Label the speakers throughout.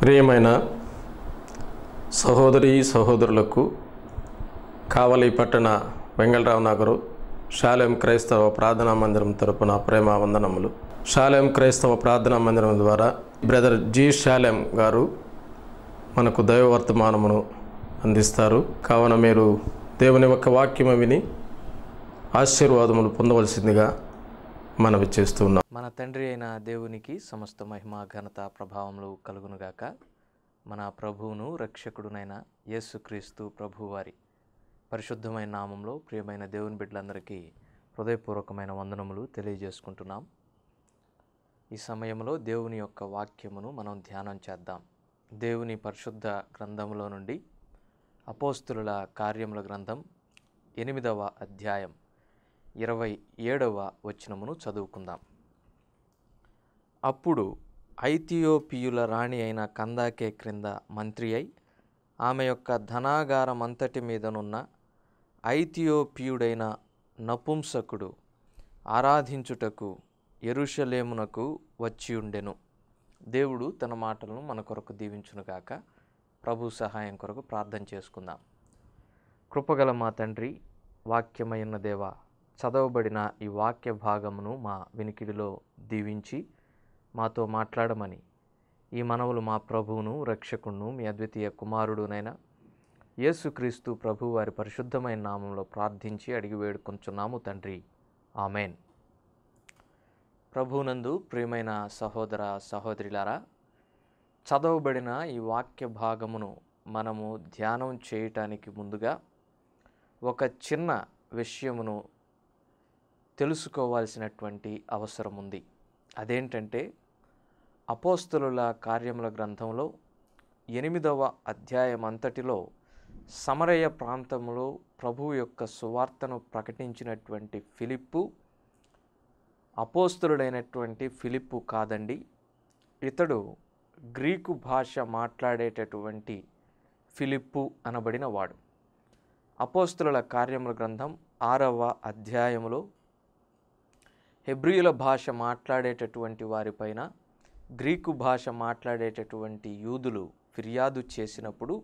Speaker 1: ప్రియమైన సహోదరి సహోదరులకు కావలి పట్టణ వెంగళరావు నగరు శాలెం క్రైస్తవ ప్రార్థనా మందిరం తరపున ప్రేమ వందనములు శాలెం క్రైస్తవ ప్రార్థనా మందిరం ద్వారా బ్రదర్ జి శాలెం గారు మనకు దైవ వర్తమానమును అందిస్తారు కావున మీరు దేవుని యొక్క వాక్యము విని ఆశీర్వాదములు పొందవలసిందిగా మనవి చేస్తున్నాం
Speaker 2: మన తండ్రి అయిన దేవునికి సమస్త మహిమ ఘనత ప్రభావములు కలుగునుగాక మన ప్రభువును రక్షకుడునైన యేసుక్రీస్తు ప్రభువారి పరిశుద్ధమైన నామంలో ప్రియమైన దేవుని బిడ్డలందరికీ హృదయపూర్వకమైన వందనములు తెలియజేసుకుంటున్నాం ఈ సమయంలో దేవుని యొక్క వాక్యమును మనం ధ్యానం చేద్దాం దేవుని పరిశుద్ధ గ్రంథములో నుండి అపోస్తుల కార్యముల గ్రంథం ఎనిమిదవ అధ్యాయం ఇరవై ఏడవ వచనమును చదువుకుందాం అప్పుడు ఐథియోపియుల రాణి అయిన కందాకే క్రింద మంత్రి అయి ఆమె యొక్క ధనాగారమంతటి మీదనున్న ఐథియోపియుడైన నపుంసకుడు ఆరాధించుటకు ఎరుషలేమునకు వచ్చి ఉండెను దేవుడు తన మాటలను మన కొరకు దీవించునుగాక ప్రభు సహాయం కొరకు ప్రార్థన చేసుకుందాం కృపగల మా తండ్రి వాక్యమైన దేవ చదవబడిన ఈ వాక్య భాగమును మా వినికిడిలో దీవించి మాతో మాట్లాడమని ఈ మనవులు మా ప్రభువును రక్షకును మీ అద్వితీయ కుమారుడునైన యేసుక్రీస్తు ప్రభు వారి పరిశుద్ధమైన నామంలో ప్రార్థించి అడిగి వేడుకొంచున్నాము తండ్రి ఆమెన్ ప్రభునందు ప్రియమైన సహోదర సహోదరులారా చదవబడిన ఈ వాక్య భాగమును మనము ధ్యానం చేయటానికి ముందుగా ఒక చిన్న విషయమును తెలుసుకోవాల్సినటువంటి అవసరం ఉంది అదేంటంటే అపోస్తులుల కార్యముల గ్రంథంలో ఎనిమిదవ అధ్యాయం అంతటిలో సమరయ ప్రాంతంలో ప్రభువు యొక్క సువార్తను ప్రకటించినటువంటి ఫిలిప్పు అపోస్తులుడైనటువంటి ఫిలిప్పు కాదండి ఇతడు గ్రీకు భాష మాట్లాడేటటువంటి ఫిలిప్పు అనబడిన వాడు అపోస్తుల కార్యముల గ్రంథం ఆరవ అధ్యాయములో హెబ్రియుల భాష మాట్లాడేటటువంటి వారిపైన గ్రీకు భాష మాట్లాడేటటువంటి యూదులు ఫిర్యాదు చేసినప్పుడు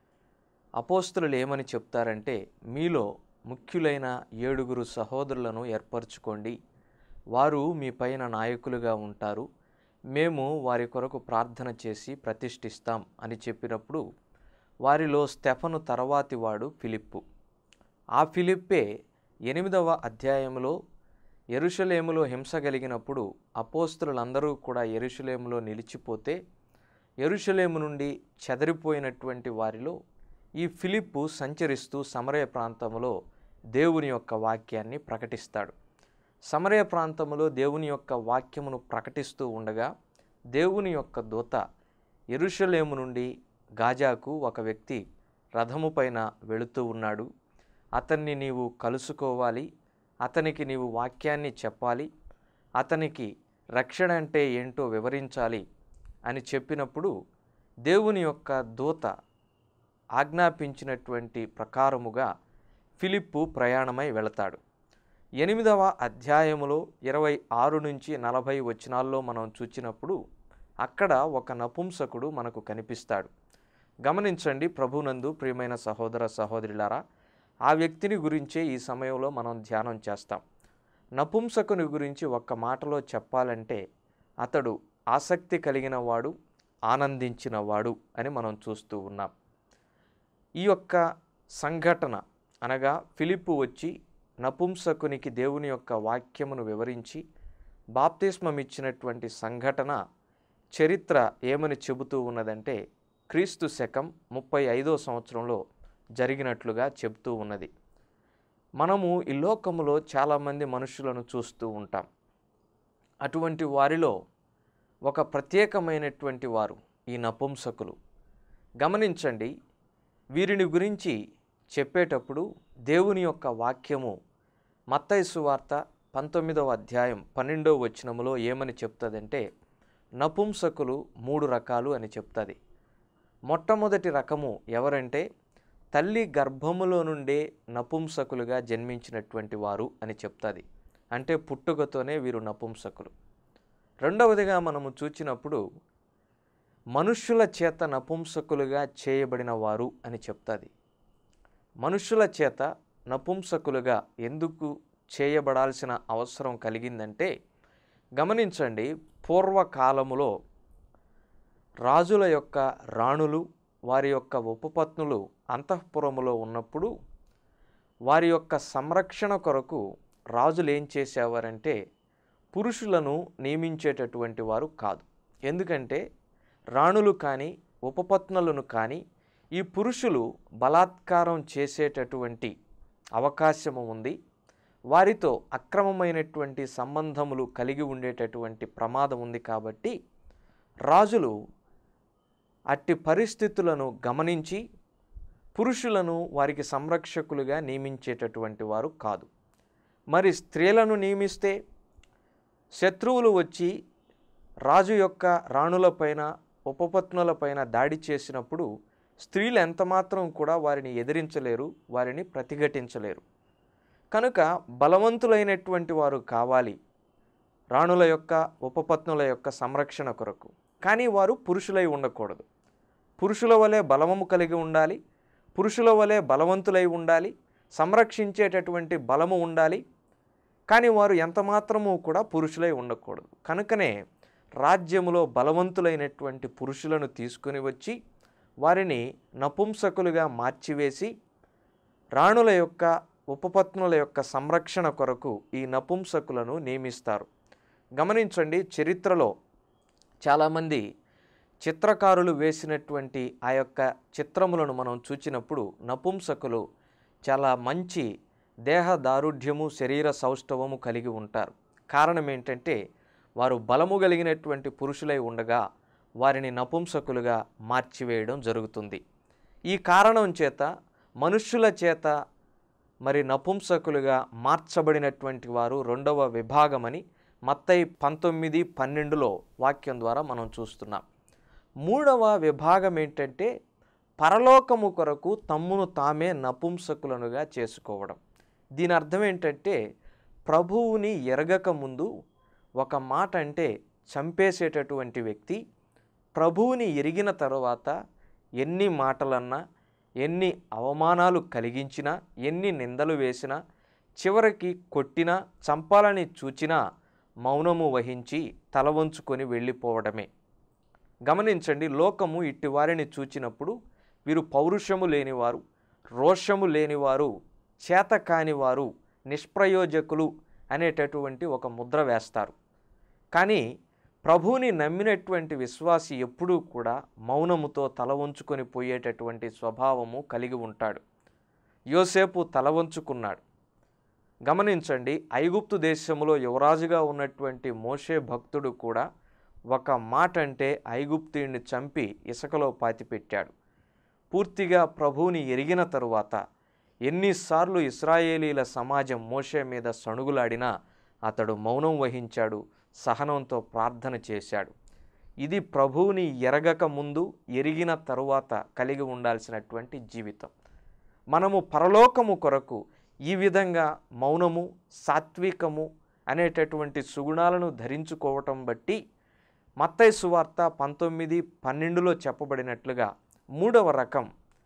Speaker 2: అపోస్తులు ఏమని చెప్తారంటే మీలో ముఖ్యులైన ఏడుగురు సహోదరులను ఏర్పరచుకోండి వారు మీ పైన నాయకులుగా ఉంటారు మేము వారి కొరకు ప్రార్థన చేసి ప్రతిష్ఠిస్తాం అని చెప్పినప్పుడు వారిలో స్టెఫను తర్వాతి వాడు ఫిలిప్పు ఆ ఫిలిప్పే ఎనిమిదవ అధ్యాయంలో ఎరుషలేములో హింస కలిగినప్పుడు అపోస్తులందరూ కూడా ఎరుషలేములో నిలిచిపోతే ఎరుషలేము నుండి చెదరిపోయినటువంటి వారిలో ఈ ఫిలిప్పు సంచరిస్తూ సమరయ ప్రాంతంలో దేవుని యొక్క వాక్యాన్ని ప్రకటిస్తాడు సమరయ ప్రాంతంలో దేవుని యొక్క వాక్యమును ప్రకటిస్తూ ఉండగా దేవుని యొక్క దూత ఎరుషలేము నుండి గాజాకు ఒక వ్యక్తి రథము పైన వెళుతూ ఉన్నాడు అతన్ని నీవు కలుసుకోవాలి అతనికి నీవు వాక్యాన్ని చెప్పాలి అతనికి రక్షణ అంటే ఏంటో వివరించాలి అని చెప్పినప్పుడు దేవుని యొక్క దూత ఆజ్ఞాపించినటువంటి ప్రకారముగా ఫిలిప్పు ప్రయాణమై వెళతాడు ఎనిమిదవ అధ్యాయములో ఇరవై ఆరు నుంచి నలభై వచనాల్లో మనం చూచినప్పుడు అక్కడ ఒక నపుంసకుడు మనకు కనిపిస్తాడు గమనించండి ప్రభునందు ప్రియమైన సహోదర సహోదరులారా ఆ వ్యక్తిని గురించే ఈ సమయంలో మనం ధ్యానం చేస్తాం నపుంసకుని గురించి ఒక్క మాటలో చెప్పాలంటే అతడు ఆసక్తి కలిగిన వాడు ఆనందించిన వాడు అని మనం చూస్తూ ఉన్నాం ఈ యొక్క సంఘటన అనగా ఫిలిప్పు వచ్చి నపుంసకునికి దేవుని యొక్క వాక్యమును వివరించి బాప్తిస్మం ఇచ్చినటువంటి సంఘటన చరిత్ర ఏమని చెబుతూ ఉన్నదంటే క్రీస్తు శకం ముప్పై ఐదో సంవత్సరంలో జరిగినట్లుగా చెబుతూ ఉన్నది మనము ఈ లోకములో చాలామంది మనుషులను చూస్తూ ఉంటాం అటువంటి వారిలో ఒక ప్రత్యేకమైనటువంటి వారు ఈ నపుంసకులు గమనించండి వీరిని గురించి చెప్పేటప్పుడు దేవుని యొక్క వాక్యము మత్తైసు వార్త పంతొమ్మిదవ అధ్యాయం పన్నెండవ వచనములో ఏమని చెప్తుందంటే నపుంసకులు మూడు రకాలు అని చెప్తుంది మొట్టమొదటి రకము ఎవరంటే తల్లి గర్భములో నుండే నపుంసకులుగా జన్మించినటువంటి వారు అని చెప్తుంది అంటే పుట్టుకతోనే వీరు నపుంసకులు రెండవదిగా మనము చూచినప్పుడు మనుష్యుల చేత నపుంసకులుగా చేయబడిన వారు అని చెప్తుంది మనుషుల చేత నపుంసకులుగా ఎందుకు చేయబడాల్సిన అవసరం కలిగిందంటే గమనించండి పూర్వకాలములో రాజుల యొక్క రాణులు వారి యొక్క ఉపపత్నులు అంతఃపురములో ఉన్నప్పుడు వారి యొక్క సంరక్షణ కొరకు రాజులు ఏం చేసేవారంటే పురుషులను నియమించేటటువంటి వారు కాదు ఎందుకంటే రాణులు కానీ ఉపపత్నులను కానీ ఈ పురుషులు బలాత్కారం చేసేటటువంటి అవకాశము ఉంది వారితో అక్రమమైనటువంటి సంబంధములు కలిగి ఉండేటటువంటి ప్రమాదం ఉంది కాబట్టి రాజులు అట్టి పరిస్థితులను గమనించి పురుషులను వారికి సంరక్షకులుగా నియమించేటటువంటి వారు కాదు మరి స్త్రీలను నియమిస్తే శత్రువులు వచ్చి రాజు యొక్క రాణులపైన ఉపపత్నులపైన దాడి చేసినప్పుడు స్త్రీలు ఎంతమాత్రం కూడా వారిని ఎదిరించలేరు వారిని ప్రతిఘటించలేరు కనుక బలవంతులైనటువంటి వారు కావాలి రాణుల యొక్క ఉపపత్నుల యొక్క సంరక్షణ కొరకు కానీ వారు పురుషులై ఉండకూడదు పురుషుల వలె బలము కలిగి ఉండాలి పురుషుల వలె బలవంతులై ఉండాలి సంరక్షించేటటువంటి బలము ఉండాలి కానీ వారు ఎంతమాత్రము కూడా పురుషులై ఉండకూడదు కనుకనే రాజ్యములో బలవంతులైనటువంటి పురుషులను తీసుకుని వచ్చి వారిని నపుంసకులుగా మార్చివేసి రాణుల యొక్క ఉపపత్నుల యొక్క సంరక్షణ కొరకు ఈ నపుంసకులను నియమిస్తారు గమనించండి చరిత్రలో చాలామంది చిత్రకారులు వేసినటువంటి ఆ యొక్క చిత్రములను మనం చూచినప్పుడు నపుంసకులు చాలా మంచి దేహ దారుఢ్యము శరీర సౌష్ఠవము కలిగి ఉంటారు కారణం ఏంటంటే వారు బలము కలిగినటువంటి పురుషులై ఉండగా వారిని నపుంసకులుగా మార్చివేయడం జరుగుతుంది ఈ కారణం చేత మనుష్యుల చేత మరి నపుంసకులుగా మార్చబడినటువంటి వారు రెండవ విభాగమని మత్తయి పంతొమ్మిది పన్నెండులో వాక్యం ద్వారా మనం చూస్తున్నాం మూడవ విభాగం ఏంటంటే పరలోకము కొరకు తమ్మును తామే నపుంసకులనుగా చేసుకోవడం దీని అర్థం ఏంటంటే ప్రభువుని ఎరగక ముందు ఒక మాట అంటే చంపేసేటటువంటి వ్యక్తి ప్రభువుని ఎరిగిన తరువాత ఎన్ని మాటలన్నా ఎన్ని అవమానాలు కలిగించినా ఎన్ని నిందలు వేసినా చివరికి కొట్టినా చంపాలని చూచినా మౌనము వహించి తల వంచుకొని వెళ్ళిపోవడమే గమనించండి లోకము ఇట్టి వారిని చూచినప్పుడు వీరు పౌరుషము లేనివారు రోషము లేనివారు చేత కానివారు నిష్ప్రయోజకులు అనేటటువంటి ఒక ముద్ర వేస్తారు కానీ ప్రభువుని నమ్మినటువంటి విశ్వాసి ఎప్పుడూ కూడా మౌనముతో తల వంచుకొని పోయేటటువంటి స్వభావము కలిగి ఉంటాడు యోసేపు తల వంచుకున్నాడు గమనించండి ఐగుప్తు దేశంలో యువరాజుగా ఉన్నటువంటి మోషే భక్తుడు కూడా ఒక మాట అంటే ఐగుప్తీయుడిని చంపి ఇసుకలో పాతిపెట్టాడు పూర్తిగా ప్రభువుని ఎరిగిన తరువాత ఎన్నిసార్లు ఇస్రాయేలీల సమాజం మోషే మీద సణుగులాడినా అతడు మౌనం వహించాడు సహనంతో ప్రార్థన చేశాడు ఇది ప్రభువుని ఎరగక ముందు ఎరిగిన తరువాత కలిగి ఉండాల్సినటువంటి జీవితం మనము పరలోకము కొరకు ఈ విధంగా మౌనము సాత్వికము అనేటటువంటి సుగుణాలను ధరించుకోవటం బట్టి మత్తయి సువార్త పంతొమ్మిది పన్నెండులో చెప్పబడినట్లుగా మూడవ రకం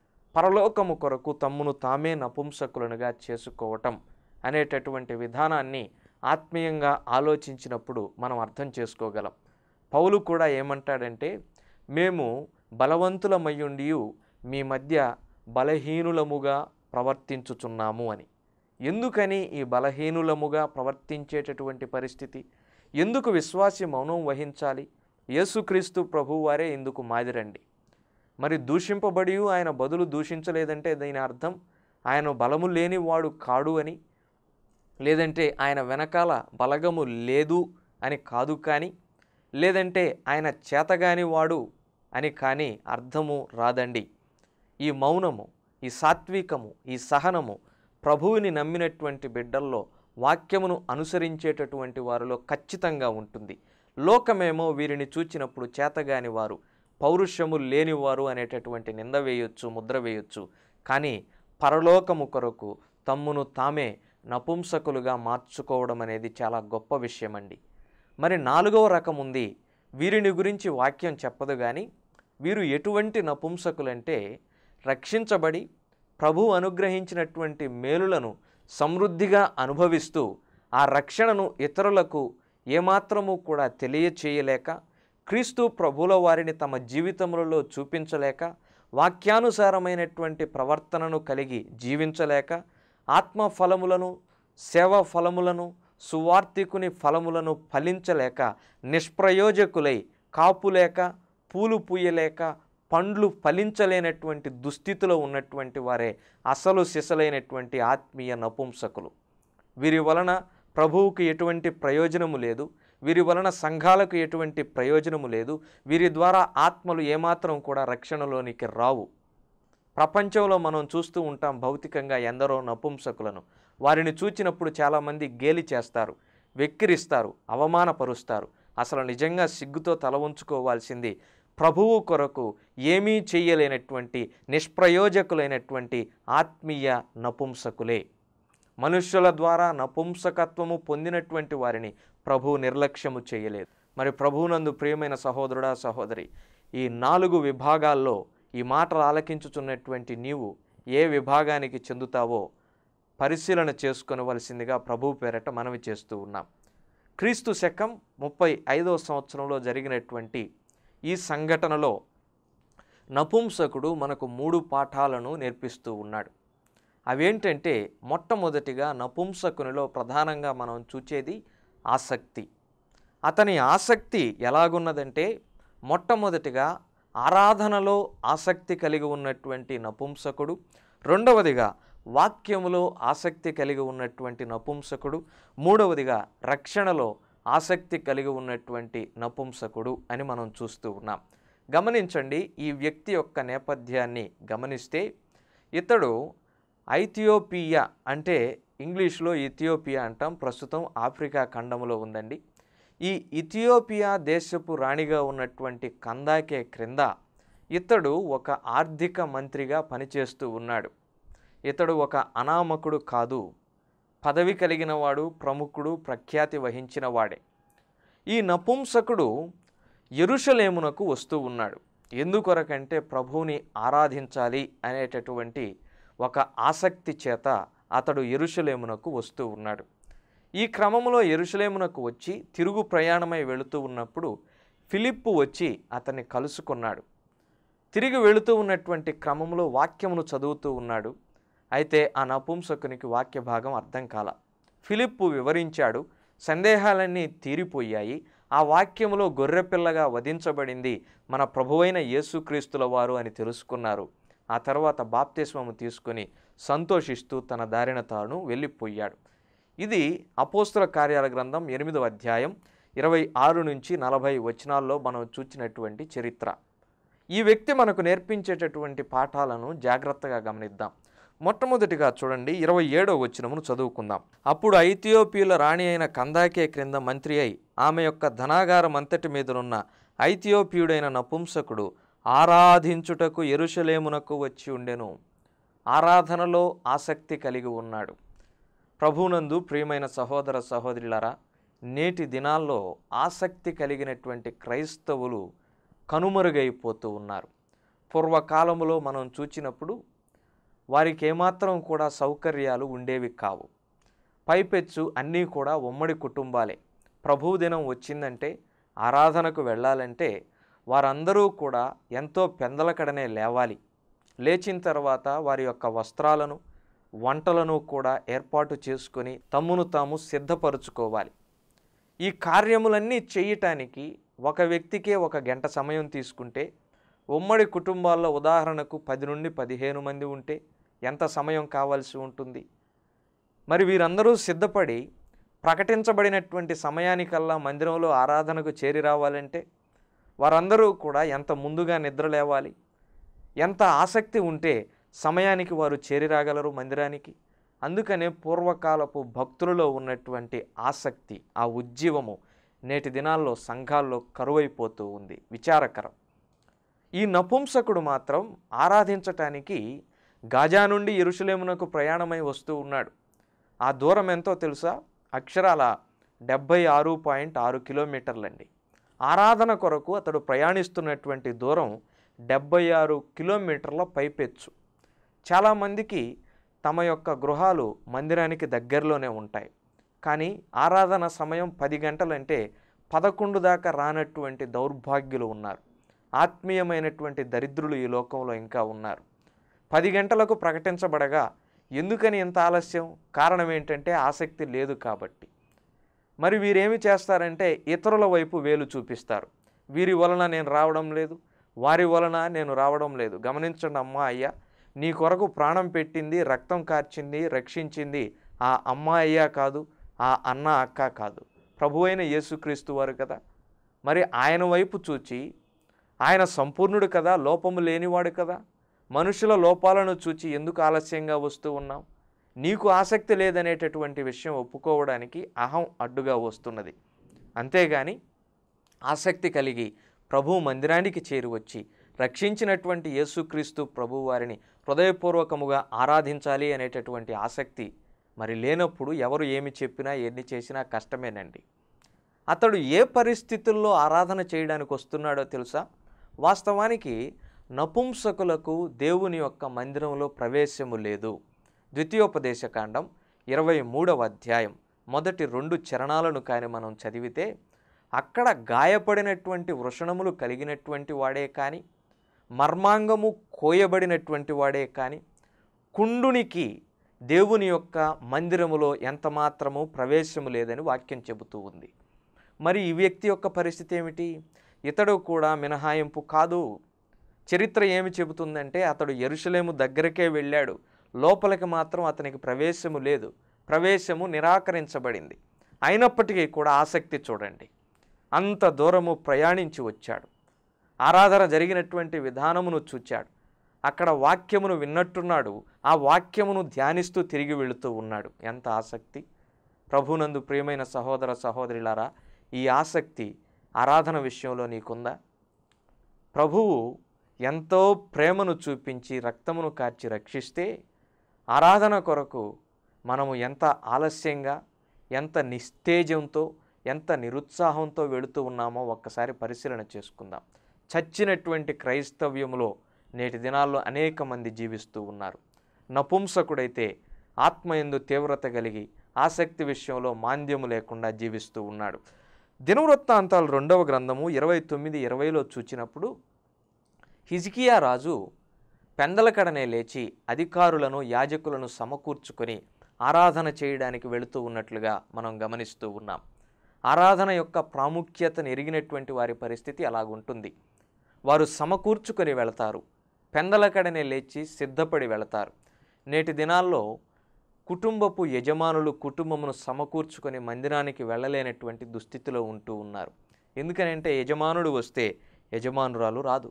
Speaker 2: పరలోకము కొరకు తమ్మును తామే నపుంసకులనుగా చేసుకోవటం అనేటటువంటి విధానాన్ని ఆత్మీయంగా ఆలోచించినప్పుడు మనం అర్థం చేసుకోగలం పౌలు కూడా ఏమంటాడంటే మేము బలవంతులమయ్యుండి మీ మధ్య బలహీనులముగా ప్రవర్తించుచున్నాము అని ఎందుకని ఈ బలహీనులముగా ప్రవర్తించేటటువంటి పరిస్థితి ఎందుకు విశ్వాసి మౌనం వహించాలి యేసుక్రీస్తు ప్రభువారే ఇందుకు మాదిరండి మరి దూషింపబడి ఆయన బదులు దూషించలేదంటే దీని అర్థం ఆయన బలము లేనివాడు కాడు అని లేదంటే ఆయన వెనకాల బలగము లేదు అని కాదు కానీ లేదంటే ఆయన చేతగాని వాడు అని కానీ అర్థము రాదండి ఈ మౌనము ఈ సాత్వికము ఈ సహనము ప్రభువుని నమ్మినటువంటి బిడ్డల్లో వాక్యమును అనుసరించేటటువంటి వారిలో ఖచ్చితంగా ఉంటుంది లోకమేమో వీరిని చూచినప్పుడు చేతగాని వారు పౌరుషము లేనివారు అనేటటువంటి నింద వేయొచ్చు ముద్ర వేయొచ్చు కానీ పరలోకము కొరకు తమ్మును తామే నపుంసకులుగా మార్చుకోవడం అనేది చాలా గొప్ప విషయం అండి మరి నాలుగవ రకం ఉంది వీరిని గురించి వాక్యం చెప్పదు కానీ వీరు ఎటువంటి నపుంసకులంటే రక్షించబడి ప్రభు అనుగ్రహించినటువంటి మేలులను సమృద్ధిగా అనుభవిస్తూ ఆ రక్షణను ఇతరులకు ఏమాత్రము కూడా తెలియచేయలేక క్రీస్తు ప్రభుల వారిని తమ జీవితములలో చూపించలేక వాక్యానుసారమైనటువంటి ప్రవర్తనను కలిగి జీవించలేక ఆత్మ ఫలములను సేవ ఫలములను సువార్తికుని ఫలములను ఫలించలేక నిష్ప్రయోజకులై కాపులేక పూలు పూయలేక పండ్లు ఫలించలేనటువంటి దుస్థితిలో ఉన్నటువంటి వారే అసలు సిసలైనటువంటి ఆత్మీయ నపుంసకులు వీరి వలన ప్రభువుకు ఎటువంటి ప్రయోజనము లేదు వీరి వలన సంఘాలకు ఎటువంటి ప్రయోజనము లేదు వీరి ద్వారా ఆత్మలు ఏమాత్రం కూడా రక్షణలోనికి రావు ప్రపంచంలో మనం చూస్తూ ఉంటాం భౌతికంగా ఎందరో నపుంసకులను వారిని చూచినప్పుడు చాలామంది గేలి చేస్తారు వెక్కిరిస్తారు అవమానపరుస్తారు అసలు నిజంగా సిగ్గుతో తల ఉంచుకోవాల్సింది ప్రభువు కొరకు ఏమీ చెయ్యలేనటువంటి నిష్ప్రయోజకులైనటువంటి ఆత్మీయ నపుంసకులే మనుష్యుల ద్వారా నపుంసకత్వము పొందినటువంటి వారిని ప్రభువు నిర్లక్ష్యము చేయలేదు మరి ప్రభువునందు ప్రియమైన సహోదరుడా సహోదరి ఈ నాలుగు విభాగాల్లో ఈ మాటలు ఆలకించుచున్నటువంటి నీవు ఏ విభాగానికి చెందుతావో పరిశీలన చేసుకొనవలసిందిగా ప్రభువు పేరట మనవి చేస్తూ ఉన్నాం క్రీస్తు శకం ముప్పై ఐదవ సంవత్సరంలో జరిగినటువంటి ఈ సంఘటనలో నపుంసకుడు మనకు మూడు పాఠాలను నేర్పిస్తూ ఉన్నాడు అవేంటంటే మొట్టమొదటిగా నపుంసకునిలో ప్రధానంగా మనం చూచేది ఆసక్తి అతని ఆసక్తి ఎలాగున్నదంటే మొట్టమొదటిగా ఆరాధనలో ఆసక్తి కలిగి ఉన్నటువంటి నపుంసకుడు రెండవదిగా వాక్యములో ఆసక్తి కలిగి ఉన్నటువంటి నపుంసకుడు మూడవదిగా రక్షణలో ఆసక్తి కలిగి ఉన్నటువంటి నపుంసకుడు అని మనం చూస్తూ ఉన్నాం గమనించండి ఈ వ్యక్తి యొక్క నేపథ్యాన్ని గమనిస్తే ఇతడు ఐథియోపియా అంటే ఇంగ్లీష్లో ఇథియోపియా అంటాం ప్రస్తుతం ఆఫ్రికా ఖండములో ఉందండి ఈ ఇథియోపియా దేశపు రాణిగా ఉన్నటువంటి కందాకే క్రింద ఇతడు ఒక ఆర్థిక మంత్రిగా పనిచేస్తూ ఉన్నాడు ఇతడు ఒక అనామకుడు కాదు పదవి కలిగిన వాడు ప్రముఖుడు ప్రఖ్యాతి వహించిన వాడే ఈ నపుంసకుడు ఎరుషలేమునకు వస్తూ ఉన్నాడు ఎందుకొరకంటే ప్రభువుని ఆరాధించాలి అనేటటువంటి ఒక ఆసక్తి చేత అతడు ఎరుషలేమునకు వస్తూ ఉన్నాడు ఈ క్రమంలో ఎరుషలేమునకు వచ్చి తిరుగు ప్రయాణమై వెళుతూ ఉన్నప్పుడు ఫిలిప్పు వచ్చి అతన్ని కలుసుకున్నాడు తిరిగి వెళుతూ ఉన్నటువంటి క్రమంలో వాక్యమును చదువుతూ ఉన్నాడు అయితే ఆ నపుంసకునికి వాక్య భాగం అర్థం కాల ఫిలిప్పు వివరించాడు సందేహాలన్నీ తీరిపోయాయి ఆ వాక్యములో గొర్రెపిల్లగా వధించబడింది మన ప్రభువైన యేసుక్రీస్తుల వారు అని తెలుసుకున్నారు ఆ తర్వాత బాప్తిస్మము తీసుకొని సంతోషిస్తూ తన దారిన తాను వెళ్ళిపోయాడు ఇది అపోస్తుల కార్యాల గ్రంథం ఎనిమిదవ అధ్యాయం ఇరవై ఆరు నుంచి నలభై వచనాల్లో మనం చూచినటువంటి చరిత్ర ఈ వ్యక్తి మనకు నేర్పించేటటువంటి పాఠాలను జాగ్రత్తగా గమనిద్దాం మొట్టమొదటిగా చూడండి ఇరవై ఏడవ వచనమును చదువుకుందాం అప్పుడు ఐథియోపియుల రాణి అయిన కందాకే క్రింద మంత్రి అయి ఆమె యొక్క ధనాగారం అంతటి మీదనున్న ఐథియోపియుడైన నపుంసకుడు ఆరాధించుటకు ఎరుషలేమునకు వచ్చి ఉండెను ఆరాధనలో ఆసక్తి కలిగి ఉన్నాడు ప్రభునందు ప్రియమైన సహోదర సహోదరులారా నేటి దినాల్లో ఆసక్తి కలిగినటువంటి క్రైస్తవులు కనుమరుగైపోతూ ఉన్నారు పూర్వకాలములో మనం చూచినప్పుడు వారికి ఏమాత్రం కూడా సౌకర్యాలు ఉండేవి కావు పైపెచ్చు అన్నీ కూడా ఉమ్మడి కుటుంబాలే ప్రభువు దినం వచ్చిందంటే ఆరాధనకు వెళ్ళాలంటే వారందరూ కూడా ఎంతో పెందలకడనే లేవాలి లేచిన తర్వాత వారి యొక్క వస్త్రాలను వంటలను కూడా ఏర్పాటు చేసుకొని తమ్మును తాము సిద్ధపరుచుకోవాలి ఈ కార్యములన్నీ చేయటానికి ఒక వ్యక్తికే ఒక గంట సమయం తీసుకుంటే ఉమ్మడి కుటుంబాల్లో ఉదాహరణకు పది నుండి పదిహేను మంది ఉంటే ఎంత సమయం కావాల్సి ఉంటుంది మరి వీరందరూ సిద్ధపడి ప్రకటించబడినటువంటి సమయానికల్లా మందిరంలో ఆరాధనకు చేరి రావాలంటే వారందరూ కూడా ఎంత ముందుగా నిద్ర లేవాలి ఎంత ఆసక్తి ఉంటే సమయానికి వారు చేరి రాగలరు మందిరానికి అందుకనే పూర్వకాలపు భక్తులలో ఉన్నటువంటి ఆసక్తి ఆ ఉజ్జీవము నేటి దినాల్లో సంఘాల్లో కరువైపోతూ ఉంది విచారకరం ఈ నపుంసకుడు మాత్రం ఆరాధించటానికి గాజా నుండి ఎరుషలేమునకు ప్రయాణమై వస్తూ ఉన్నాడు ఆ దూరం ఎంతో తెలుసా అక్షరాల డెబ్భై ఆరు పాయింట్ ఆరు కిలోమీటర్లండి ఆరాధన కొరకు అతడు ప్రయాణిస్తున్నటువంటి దూరం డెబ్బై ఆరు కిలోమీటర్ల పైపెచ్చు చాలామందికి తమ యొక్క గృహాలు మందిరానికి దగ్గరలోనే ఉంటాయి కానీ ఆరాధన సమయం పది గంటలంటే పదకొండు దాకా రానటువంటి దౌర్భాగ్యులు ఉన్నారు ఆత్మీయమైనటువంటి దరిద్రులు ఈ లోకంలో ఇంకా ఉన్నారు పది గంటలకు ప్రకటించబడగా ఎందుకని ఇంత ఆలస్యం కారణం ఏంటంటే ఆసక్తి లేదు కాబట్టి మరి వీరేమి చేస్తారంటే ఇతరుల వైపు వేలు చూపిస్తారు వీరి వలన నేను రావడం లేదు వారి వలన నేను రావడం లేదు గమనించండి అమ్మా అయ్యా నీ కొరకు ప్రాణం పెట్టింది రక్తం కార్చింది రక్షించింది ఆ అమ్మ అయ్యా కాదు ఆ అన్న అక్క కాదు ప్రభు అయిన యేసుక్రీస్తు వారు కదా మరి ఆయన వైపు చూచి ఆయన సంపూర్ణుడు కదా లోపము లేనివాడు కదా మనుషుల లోపాలను చూచి ఎందుకు ఆలస్యంగా వస్తూ ఉన్నాం నీకు ఆసక్తి లేదనేటటువంటి విషయం ఒప్పుకోవడానికి అహం అడ్డుగా వస్తున్నది అంతేగాని ఆసక్తి కలిగి ప్రభు మందిరానికి చేరి వచ్చి రక్షించినటువంటి యేసుక్రీస్తు ప్రభు వారిని హృదయపూర్వకముగా ఆరాధించాలి అనేటటువంటి ఆసక్తి మరి లేనప్పుడు ఎవరు ఏమి చెప్పినా ఎన్ని చేసినా కష్టమేనండి అతడు ఏ పరిస్థితుల్లో ఆరాధన చేయడానికి వస్తున్నాడో తెలుసా వాస్తవానికి నపుంసకులకు దేవుని యొక్క మందిరంలో ప్రవేశము లేదు ద్వితీయోపదేశకాండం ఇరవై మూడవ అధ్యాయం మొదటి రెండు చరణాలను కానీ మనం చదివితే అక్కడ గాయపడినటువంటి వృషణములు కలిగినటువంటి వాడే కానీ మర్మాంగము కోయబడినటువంటి వాడే కానీ కుండునికి దేవుని యొక్క మందిరములో ఎంత మాత్రము ప్రవేశము లేదని వాక్యం చెబుతూ ఉంది మరి ఈ వ్యక్తి యొక్క పరిస్థితి ఏమిటి ఇతడు కూడా మినహాయింపు కాదు చరిత్ర ఏమి చెబుతుందంటే అతడు ఎరుషలేము దగ్గరకే వెళ్ళాడు లోపలికి మాత్రం అతనికి ప్రవేశము లేదు ప్రవేశము నిరాకరించబడింది అయినప్పటికీ కూడా ఆసక్తి చూడండి అంత దూరము ప్రయాణించి వచ్చాడు ఆరాధన జరిగినటువంటి విధానమును చూచాడు అక్కడ వాక్యమును విన్నట్టున్నాడు ఆ వాక్యమును ధ్యానిస్తూ తిరిగి వెళుతూ ఉన్నాడు ఎంత ఆసక్తి ప్రభునందు ప్రియమైన సహోదర సహోదరులారా ఈ ఆసక్తి ఆరాధన విషయంలో నీకుందా ప్రభువు ఎంతో ప్రేమను చూపించి రక్తమును కార్చి రక్షిస్తే ఆరాధన కొరకు మనము ఎంత ఆలస్యంగా ఎంత నిస్తేజంతో ఎంత నిరుత్సాహంతో వెళుతూ ఉన్నామో ఒక్కసారి పరిశీలన చేసుకుందాం చచ్చినటువంటి క్రైస్తవ్యములో నేటి దినాల్లో అనేక మంది జీవిస్తూ ఉన్నారు నపుంసకుడైతే ఆత్మయందు తీవ్రత కలిగి ఆసక్తి విషయంలో మాంద్యము లేకుండా జీవిస్తూ ఉన్నాడు దినవృత్తాంతాలు రెండవ గ్రంథము ఇరవై తొమ్మిది ఇరవైలో చూచినప్పుడు హిజ్కియా రాజు పెందలకడనే లేచి అధికారులను యాజకులను సమకూర్చుకొని ఆరాధన చేయడానికి వెళుతూ ఉన్నట్లుగా మనం గమనిస్తూ ఉన్నాం ఆరాధన యొక్క ప్రాముఖ్యతను ఎరిగినటువంటి వారి పరిస్థితి అలాగుంటుంది వారు సమకూర్చుకొని వెళతారు పెందలకడనే లేచి సిద్ధపడి వెళతారు నేటి దినాల్లో కుటుంబపు యజమానులు కుటుంబమును సమకూర్చుకొని మందిరానికి వెళ్ళలేనటువంటి దుస్థితిలో ఉంటూ ఉన్నారు ఎందుకనంటే యజమానుడు వస్తే యజమానురాలు రాదు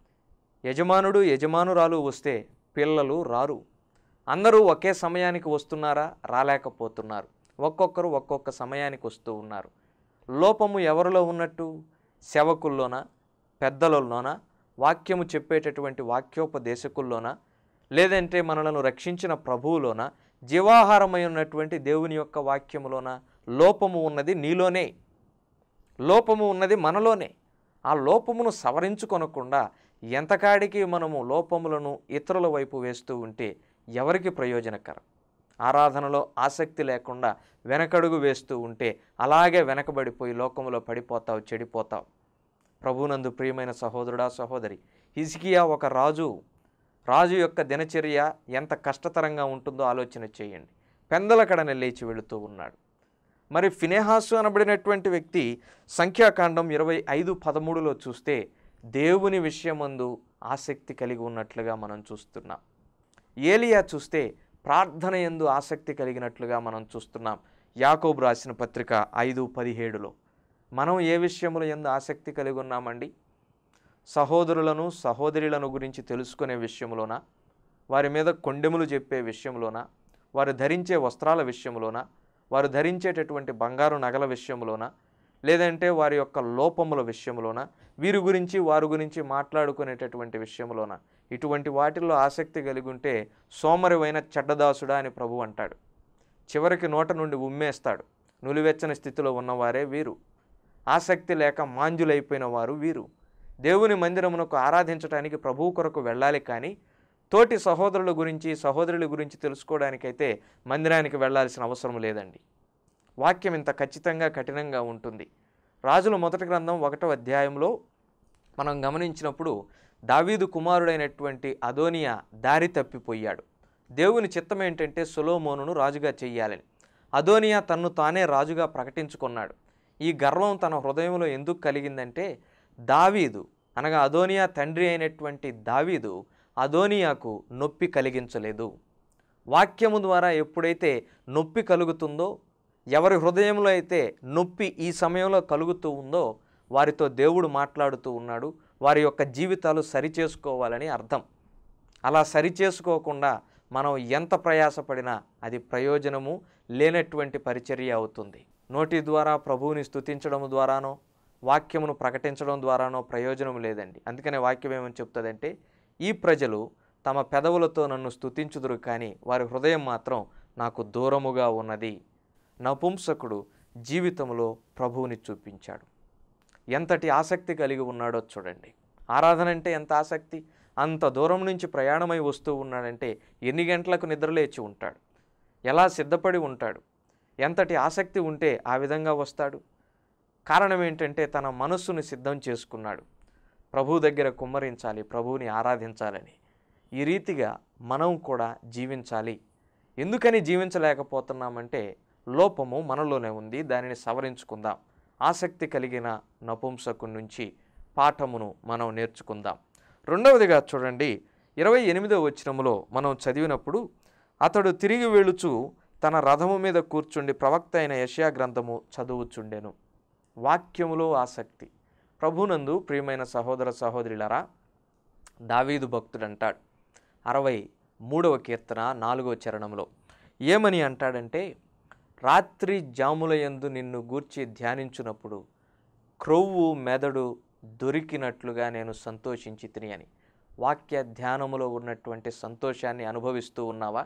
Speaker 2: యజమానుడు యజమానురాలు వస్తే పిల్లలు రారు అందరూ ఒకే సమయానికి వస్తున్నారా రాలేకపోతున్నారు ఒక్కొక్కరు ఒక్కొక్క సమయానికి వస్తూ ఉన్నారు లోపము ఎవరిలో ఉన్నట్టు సేవకుల్లోన పెద్దలలోన వాక్యము చెప్పేటటువంటి వాక్యోపదేశకుల్లోన లేదంటే మనలను రక్షించిన ప్రభువులోన జీవాహారమై ఉన్నటువంటి దేవుని యొక్క వాక్యములోన లోపము ఉన్నది నీలోనే లోపము ఉన్నది మనలోనే ఆ లోపమును సవరించుకొనకుండా ఎంతకాడికి మనము లోపములను ఇతరుల వైపు వేస్తూ ఉంటే ఎవరికి ప్రయోజనకరం ఆరాధనలో ఆసక్తి లేకుండా వెనకడుగు వేస్తూ ఉంటే అలాగే వెనకబడిపోయి లోకములో పడిపోతావు చెడిపోతావు ప్రభునందు ప్రియమైన సహోదరుడా సహోదరి హిజ్కియా ఒక రాజు రాజు యొక్క దినచర్య ఎంత కష్టతరంగా ఉంటుందో ఆలోచన చేయండి పెందలకడన లేచి వెళుతూ ఉన్నాడు మరి ఫినేహాసు అనబడినటువంటి వ్యక్తి సంఖ్యాకాండం ఇరవై ఐదు పదమూడులో చూస్తే దేవుని విషయమందు ఆసక్తి కలిగి ఉన్నట్లుగా మనం చూస్తున్నాం ఏలియా చూస్తే ప్రార్థన ఎందు ఆసక్తి కలిగినట్లుగా మనం చూస్తున్నాం యాకోబు రాసిన పత్రిక ఐదు పదిహేడులో మనం ఏ విషయముల ఎందు ఆసక్తి కలిగి ఉన్నామండి సహోదరులను సహోదరులను గురించి తెలుసుకునే విషయంలోన వారి మీద కొండెములు చెప్పే విషయంలోన వారు ధరించే వస్త్రాల విషయంలోన వారు ధరించేటటువంటి బంగారు నగల విషయంలోన లేదంటే వారి యొక్క లోపముల విషయంలోన వీరి గురించి వారి గురించి మాట్లాడుకునేటటువంటి విషయంలోన ఇటువంటి వాటిల్లో ఆసక్తి కలిగి ఉంటే సోమరివైన చెడ్డదాసుడా అని ప్రభు అంటాడు చివరికి నోట నుండి ఉమ్మేస్తాడు నులివెచ్చని స్థితిలో ఉన్నవారే వీరు ఆసక్తి లేక మాంజులైపోయిన వారు వీరు దేవుని మందిరమునకు ఆరాధించడానికి ప్రభువు కొరకు వెళ్ళాలి కానీ తోటి సహోదరుల గురించి సహోదరుల గురించి తెలుసుకోవడానికైతే మందిరానికి వెళ్ళాల్సిన అవసరం లేదండి వాక్యం ఇంత ఖచ్చితంగా కఠినంగా ఉంటుంది రాజుల మొదటి గ్రంథం ఒకటో అధ్యాయంలో మనం గమనించినప్పుడు దావీదు కుమారుడైనటువంటి అదోనియా దారి తప్పిపోయాడు దేవుని చిత్తం ఏంటంటే సొలోమోనును రాజుగా చెయ్యాలని అదోనియా తన్ను తానే రాజుగా ప్రకటించుకున్నాడు ఈ గర్వం తన హృదయంలో ఎందుకు కలిగిందంటే దావీదు అనగా అదోనియా తండ్రి అయినటువంటి దావీదు అదోనియాకు నొప్పి కలిగించలేదు వాక్యము ద్వారా ఎప్పుడైతే నొప్పి కలుగుతుందో ఎవరి హృదయంలో అయితే నొప్పి ఈ సమయంలో కలుగుతూ ఉందో వారితో దేవుడు మాట్లాడుతూ ఉన్నాడు వారి యొక్క జీవితాలు సరిచేసుకోవాలని అర్థం అలా సరిచేసుకోకుండా మనం ఎంత ప్రయాసపడినా అది ప్రయోజనము లేనటువంటి పరిచర్య అవుతుంది నోటి ద్వారా ప్రభువుని స్తుతించడం ద్వారానో వాక్యమును ప్రకటించడం ద్వారానో ప్రయోజనం లేదండి అందుకనే వాక్యం ఏమని చెప్తుందంటే ఈ ప్రజలు తమ పెదవులతో నన్ను స్తుతించుదురు కానీ వారి హృదయం మాత్రం నాకు దూరముగా ఉన్నది నపుంసకుడు జీవితంలో ప్రభువుని చూపించాడు ఎంతటి ఆసక్తి కలిగి ఉన్నాడో చూడండి ఆరాధన అంటే ఎంత ఆసక్తి అంత దూరం నుంచి ప్రయాణమై వస్తూ ఉన్నాడంటే ఎన్ని గంటలకు నిద్రలేచి ఉంటాడు ఎలా సిద్ధపడి ఉంటాడు ఎంతటి ఆసక్తి ఉంటే ఆ విధంగా వస్తాడు కారణం ఏంటంటే తన మనస్సును సిద్ధం చేసుకున్నాడు ప్రభు దగ్గర కుమ్మరించాలి ప్రభువుని ఆరాధించాలని ఈ రీతిగా మనం కూడా జీవించాలి ఎందుకని జీవించలేకపోతున్నామంటే లోపము మనలోనే ఉంది దానిని సవరించుకుందాం ఆసక్తి కలిగిన నపుంసకు నుంచి పాఠమును మనం నేర్చుకుందాం రెండవదిగా చూడండి ఇరవై ఎనిమిదవ వచనములో మనం చదివినప్పుడు అతడు తిరిగి వెళుచు తన రథము మీద కూర్చుండి ప్రవక్త అయిన యషయా గ్రంథము చదువుచుండెను వాక్యములో ఆసక్తి ప్రభునందు ప్రియమైన సహోదర సహోదరులరా దావీదు భక్తుడు అంటాడు అరవై మూడవ కీర్తన నాలుగవ చరణంలో ఏమని అంటాడంటే రాత్రి జాములయందు నిన్ను గూర్చి ధ్యానించునప్పుడు క్రొవ్వు మెదడు దొరికినట్లుగా నేను సంతోషించి తిని అని వాక్య ధ్యానములో ఉన్నటువంటి సంతోషాన్ని అనుభవిస్తూ ఉన్నావా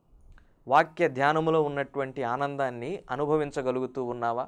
Speaker 2: వాక్య ధ్యానములో ఉన్నటువంటి ఆనందాన్ని అనుభవించగలుగుతూ ఉన్నావా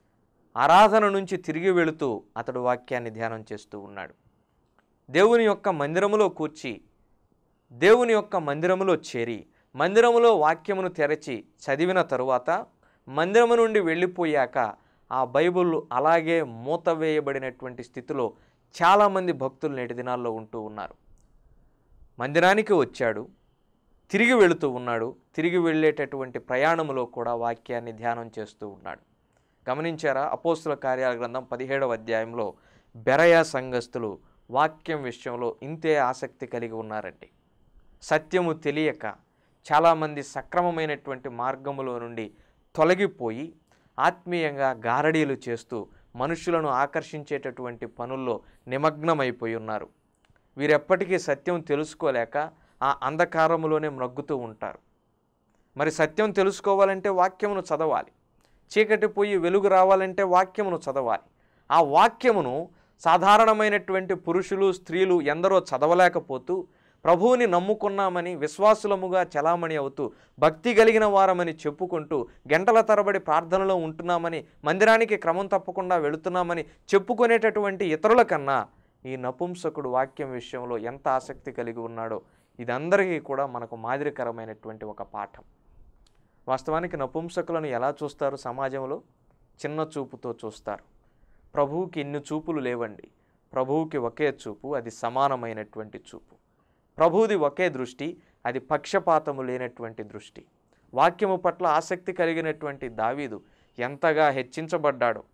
Speaker 2: ఆరాధన నుంచి తిరిగి వెళుతూ అతడు వాక్యాన్ని ధ్యానం చేస్తూ ఉన్నాడు దేవుని యొక్క మందిరములో కూర్చి దేవుని యొక్క మందిరములో చేరి మందిరములో వాక్యమును తెరచి చదివిన తరువాత మందిరము నుండి వెళ్ళిపోయాక ఆ బైబిల్ అలాగే మూతవేయబడినటువంటి స్థితిలో చాలామంది భక్తులు నేటి దినాల్లో ఉంటూ ఉన్నారు మందిరానికి వచ్చాడు తిరిగి వెళుతూ ఉన్నాడు తిరిగి వెళ్ళేటటువంటి ప్రయాణములో కూడా వాక్యాన్ని ధ్యానం చేస్తూ ఉన్నాడు గమనించారా అపోస్తుల కార్యాల గ్రంథం పదిహేడవ అధ్యాయంలో బెరయా సంఘస్థులు వాక్యం విషయంలో ఇంతే ఆసక్తి కలిగి ఉన్నారండి సత్యము తెలియక చాలామంది సక్రమమైనటువంటి మార్గములో నుండి తొలగిపోయి ఆత్మీయంగా గారడీలు చేస్తూ మనుషులను ఆకర్షించేటటువంటి పనుల్లో నిమగ్నమైపోయి ఉన్నారు వీరెప్పటికీ సత్యం తెలుసుకోలేక ఆ అంధకారములోనే మ్రగ్గుతూ ఉంటారు మరి సత్యం తెలుసుకోవాలంటే వాక్యమును చదవాలి చీకటి పోయి వెలుగు రావాలంటే వాక్యమును చదవాలి ఆ వాక్యమును సాధారణమైనటువంటి పురుషులు స్త్రీలు ఎందరో చదవలేకపోతూ ప్రభువుని నమ్ముకున్నామని విశ్వాసులముగా చలామణి అవుతూ భక్తి కలిగిన వారమని చెప్పుకుంటూ గంటల తరబడి ప్రార్థనలో ఉంటున్నామని మందిరానికి క్రమం తప్పకుండా వెళుతున్నామని చెప్పుకునేటటువంటి ఇతరుల కన్నా ఈ నపుంసకుడు వాక్యం విషయంలో ఎంత ఆసక్తి కలిగి ఉన్నాడో ఇదందరికీ కూడా మనకు మాదిరికరమైనటువంటి ఒక పాఠం వాస్తవానికి నపుంసకులను ఎలా చూస్తారు సమాజంలో చిన్న చూపుతో చూస్తారు ప్రభువుకి ఇన్ని చూపులు లేవండి ప్రభువుకి ఒకే చూపు అది సమానమైనటువంటి చూపు ప్రభువుది ఒకే దృష్టి అది పక్షపాతము లేనటువంటి దృష్టి వాక్యము పట్ల ఆసక్తి కలిగినటువంటి దావీదు ఎంతగా హెచ్చించబడ్డాడో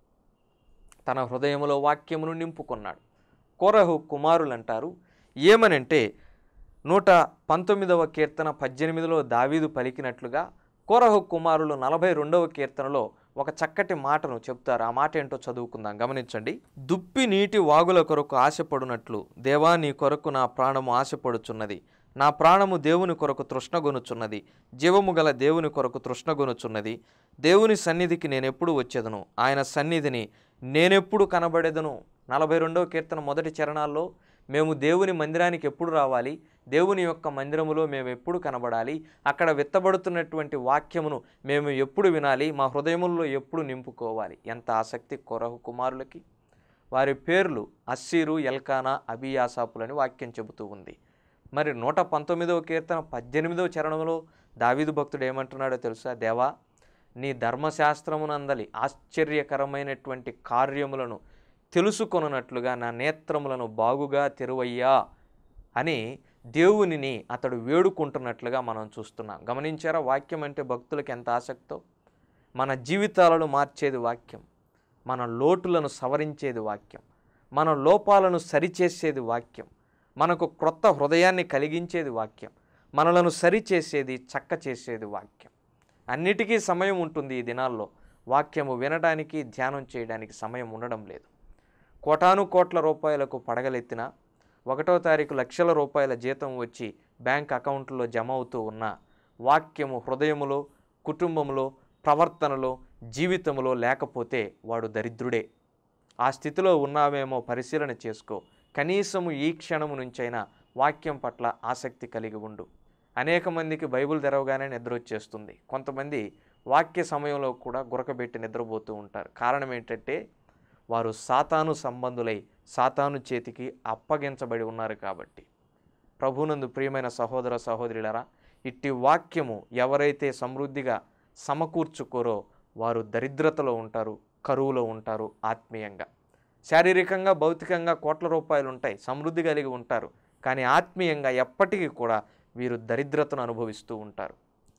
Speaker 2: తన హృదయములో వాక్యమును నింపుకున్నాడు కోరహు కుమారులు అంటారు ఏమనంటే నూట పంతొమ్మిదవ కీర్తన పద్దెనిమిదిలో దావీదు పలికినట్లుగా కోరహు కుమారులు నలభై రెండవ కీర్తనలో ఒక చక్కటి మాటను చెప్తారు ఆ మాట ఏంటో చదువుకుందాం గమనించండి దుప్పి నీటి వాగుల కొరకు ఆశపడునట్లు దేవా నీ కొరకు నా ప్రాణము ఆశపడుచున్నది నా ప్రాణము దేవుని కొరకు తృష్ణగొనుచున్నది జీవము గల దేవుని కొరకు తృష్ణగొనుచున్నది దేవుని సన్నిధికి నేనెప్పుడు వచ్చేదను ఆయన సన్నిధిని నేనెప్పుడు కనబడేదను నలభై రెండవ కీర్తన మొదటి చరణాల్లో మేము దేవుని మందిరానికి ఎప్పుడు రావాలి దేవుని యొక్క మందిరములో మేము ఎప్పుడు కనబడాలి అక్కడ విత్తబడుతున్నటువంటి వాక్యమును మేము ఎప్పుడు వినాలి మా హృదయముల్లో ఎప్పుడు నింపుకోవాలి ఎంత ఆసక్తి కొరహు కుమారులకి వారి పేర్లు అస్సీరు ఎల్కానా అబియాసాపులని వాక్యం చెబుతూ ఉంది మరి నూట పంతొమ్మిదవ కీర్తన పద్దెనిమిదవ చరణంలో దావీదు భక్తుడు ఏమంటున్నాడో తెలుసా దేవా నీ ధర్మశాస్త్రమునందలి ఆశ్చర్యకరమైనటువంటి కార్యములను తెలుసుకొనున్నట్లుగా నా నేత్రములను బాగుగా తెరువయ్యా అని దేవునిని అతడు వేడుకుంటున్నట్లుగా మనం చూస్తున్నాం గమనించారా వాక్యం అంటే భక్తులకు ఎంత ఆసక్తో మన జీవితాలను మార్చేది వాక్యం మన లోటులను సవరించేది వాక్యం మన లోపాలను సరిచేసేది వాక్యం మనకు క్రొత్త హృదయాన్ని కలిగించేది వాక్యం మనలను సరిచేసేది చక్క చేసేది వాక్యం అన్నిటికీ సమయం ఉంటుంది ఈ దినాల్లో వాక్యము వినడానికి ధ్యానం చేయడానికి సమయం ఉండడం లేదు కోటాను కోట్ల రూపాయలకు పడగలెత్తిన ఒకటో తారీఖు లక్షల రూపాయల జీతం వచ్చి బ్యాంక్ అకౌంట్లో జమ అవుతూ ఉన్న వాక్యము హృదయములో కుటుంబంలో ప్రవర్తనలో జీవితంలో లేకపోతే వాడు దరిద్రుడే ఆ స్థితిలో ఉన్నావేమో పరిశీలన చేసుకో కనీసము ఈ క్షణము నుంచైనా వాక్యం పట్ల ఆసక్తి కలిగి ఉండు అనేక మందికి బైబిల్ తెరవగానే నిద్ర వచ్చేస్తుంది కొంతమంది వాక్య సమయంలో కూడా గురకబెట్టి నిద్రపోతూ ఉంటారు కారణం ఏంటంటే వారు సాతాను సంబంధులై సాతాను చేతికి అప్పగించబడి ఉన్నారు కాబట్టి ప్రభునందు ప్రియమైన సహోదర సహోదరులరా ఇట్టి వాక్యము ఎవరైతే సమృద్ధిగా సమకూర్చుకోరో వారు దరిద్రతలో ఉంటారు కరువులో ఉంటారు ఆత్మీయంగా శారీరకంగా భౌతికంగా కోట్ల రూపాయలు ఉంటాయి సమృద్ధి కలిగి ఉంటారు కానీ ఆత్మీయంగా ఎప్పటికీ కూడా వీరు దరిద్రతను అనుభవిస్తూ ఉంటారు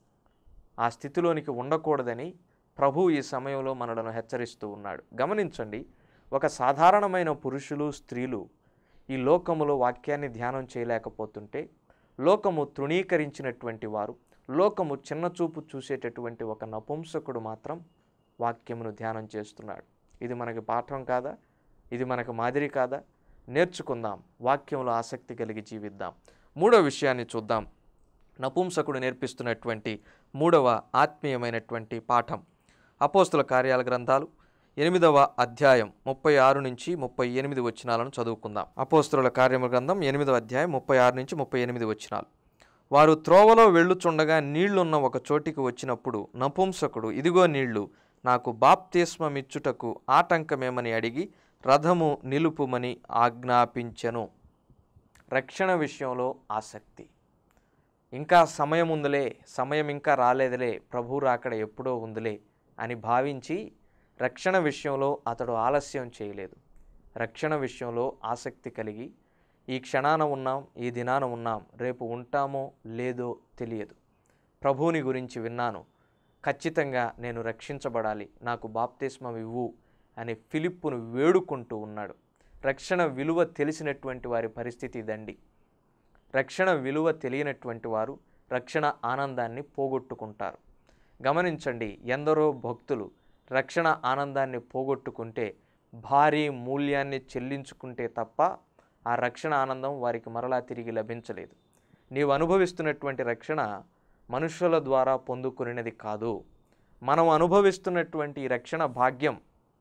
Speaker 2: ఆ స్థితిలోనికి ఉండకూడదని ప్రభు ఈ సమయంలో మనలను హెచ్చరిస్తూ ఉన్నాడు గమనించండి ఒక సాధారణమైన పురుషులు స్త్రీలు ఈ లోకములో వాక్యాన్ని ధ్యానం చేయలేకపోతుంటే లోకము తృణీకరించినటువంటి వారు లోకము చిన్నచూపు చూసేటటువంటి ఒక నపుంసకుడు మాత్రం వాక్యమును ధ్యానం చేస్తున్నాడు ఇది మనకి పాఠం కాదా ఇది మనకు మాదిరి కాదా నేర్చుకుందాం వాక్యంలో ఆసక్తి కలిగి జీవిద్దాం మూడో విషయాన్ని చూద్దాం నపుంసకుడు నేర్పిస్తున్నటువంటి మూడవ ఆత్మీయమైనటువంటి పాఠం అపోస్తుల కార్యాల గ్రంథాలు ఎనిమిదవ అధ్యాయం ముప్పై ఆరు నుంచి ముప్పై ఎనిమిది వచనాలను చదువుకుందాం అపోస్తుల కార్యముల గ్రంథం ఎనిమిదవ అధ్యాయం ముప్పై ఆరు నుంచి ముప్పై ఎనిమిది వచనాలు వారు త్రోవలో వెళ్ళుచుండగా నీళ్లున్న ఒక చోటికి వచ్చినప్పుడు నపుంసకుడు ఇదిగో నీళ్లు నాకు బాప్తిస్మమిచ్చుటకు ఆటంకమేమని అడిగి రథము నిలుపుమని ఆజ్ఞాపించెను రక్షణ విషయంలో ఆసక్తి ఇంకా సమయం ఉందిలే సమయం ఇంకా రాలేదులే ప్రభు రాకడ ఎప్పుడో ఉందిలే అని భావించి రక్షణ విషయంలో అతడు ఆలస్యం చేయలేదు రక్షణ విషయంలో ఆసక్తి కలిగి ఈ క్షణాన ఉన్నాం ఈ దినాన ఉన్నాం రేపు ఉంటామో లేదో తెలియదు ప్రభువుని గురించి విన్నాను ఖచ్చితంగా నేను రక్షించబడాలి నాకు బాప్తిస్మం ఇవ్వు అని ఫిలిప్పును వేడుకుంటూ ఉన్నాడు రక్షణ విలువ తెలిసినటువంటి వారి పరిస్థితి దండి రక్షణ విలువ తెలియనటువంటి వారు రక్షణ ఆనందాన్ని పోగొట్టుకుంటారు గమనించండి ఎందరో భక్తులు రక్షణ ఆనందాన్ని పోగొట్టుకుంటే భారీ మూల్యాన్ని చెల్లించుకుంటే తప్ప ఆ రక్షణ ఆనందం వారికి మరలా తిరిగి లభించలేదు నీవు అనుభవిస్తున్నటువంటి రక్షణ మనుషుల ద్వారా పొందుకునేది కాదు మనం అనుభవిస్తున్నటువంటి ఈ రక్షణ భాగ్యం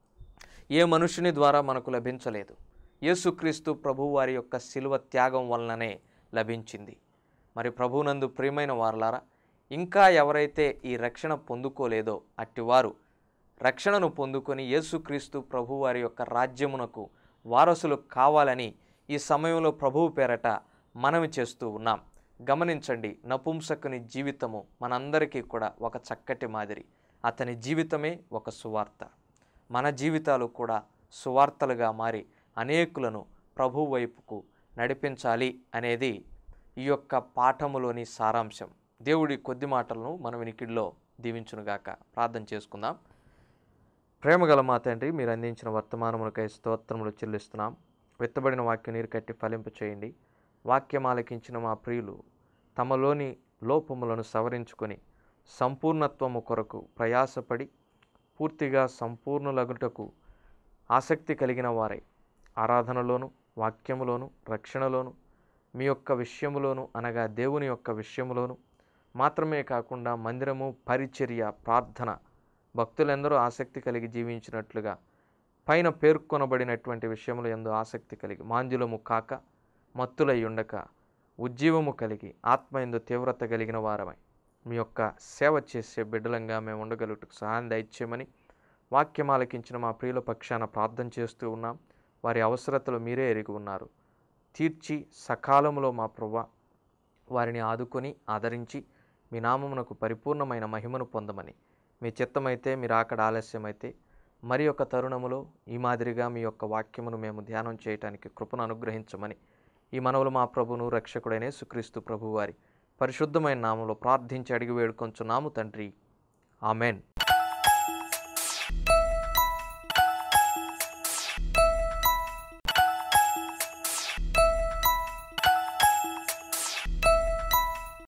Speaker 2: ఏ మనుషుని ద్వారా మనకు లభించలేదు యేసుక్రీస్తు ప్రభు వారి యొక్క శిలువ త్యాగం వలననే లభించింది మరి ప్రభునందు ప్రియమైన వారలారా ఇంకా ఎవరైతే ఈ రక్షణ పొందుకోలేదో అట్టివారు రక్షణను పొందుకొని యేసుక్రీస్తు ప్రభు వారి యొక్క రాజ్యమునకు వారసులు కావాలని ఈ సమయంలో ప్రభువు పేరట మనవి చేస్తూ ఉన్నాం గమనించండి నపుంసకుని జీవితము మనందరికీ కూడా ఒక చక్కటి మాదిరి అతని జీవితమే ఒక సువార్త మన జీవితాలు కూడా సువార్తలుగా మారి అనేకులను ప్రభు వైపుకు నడిపించాలి అనేది ఈ యొక్క పాఠములోని సారాంశం దేవుడి కొద్ది మాటలను మన వినికిడిలో దీవించునుగాక ప్రార్థన చేసుకుందాం ప్రేమగల మా తండ్రి మీరు అందించిన వర్తమానములకై స్తోత్రములు చెల్లిస్తున్నాం విత్తబడిన వాక్యం నీరు కట్టి ఫలింప చేయండి వాక్యం ఆలకించిన మా ప్రియులు తమలోని లోపములను సవరించుకొని సంపూర్ణత్వము కొరకు ప్రయాసపడి పూర్తిగా సంపూర్ణలగుటకు ఆసక్తి కలిగిన వారై ఆరాధనలోను వాక్యములోను రక్షణలోను మీ యొక్క విషయములోను అనగా దేవుని యొక్క విషయములోను మాత్రమే కాకుండా మందిరము పరిచర్య ప్రార్థన భక్తులెందరూ ఆసక్తి కలిగి జీవించినట్లుగా పైన పేర్కొనబడినటువంటి విషయములు ఎందు ఆసక్తి కలిగి మాంజులము కాక మత్తులై ఉండక ఉజ్జీవము కలిగి ఆత్మ ఎందు తీవ్రత కలిగిన వారమై మీ యొక్క సేవ చేసే బిడ్డలంగా మేము ఉండగలుగుటకు సహాయం దయచేయమని వాక్యం ఆలకించిన మా ప్రియుల పక్షాన ప్రార్థన చేస్తూ ఉన్నాం వారి అవసరతలు మీరే ఎరిగి ఉన్నారు తీర్చి సకాలంలో మా ప్రభ వారిని ఆదుకొని ఆదరించి మీ నామమునకు పరిపూర్ణమైన మహిమను పొందమని మీ చిత్తమైతే మీరు అక్కడ ఆలస్యమైతే మరి యొక్క తరుణములో ఈ మాదిరిగా మీ యొక్క వాక్యమును మేము ధ్యానం చేయటానికి కృపను అనుగ్రహించమని ఈ మనవులు మా ప్రభును రక్షకుడైన సుక్రీస్తు ప్రభువారి పరిశుద్ధమైన నామంలో ప్రార్థించి అడిగి వేడుకొంచున్నాము తండ్రి ఆమెన్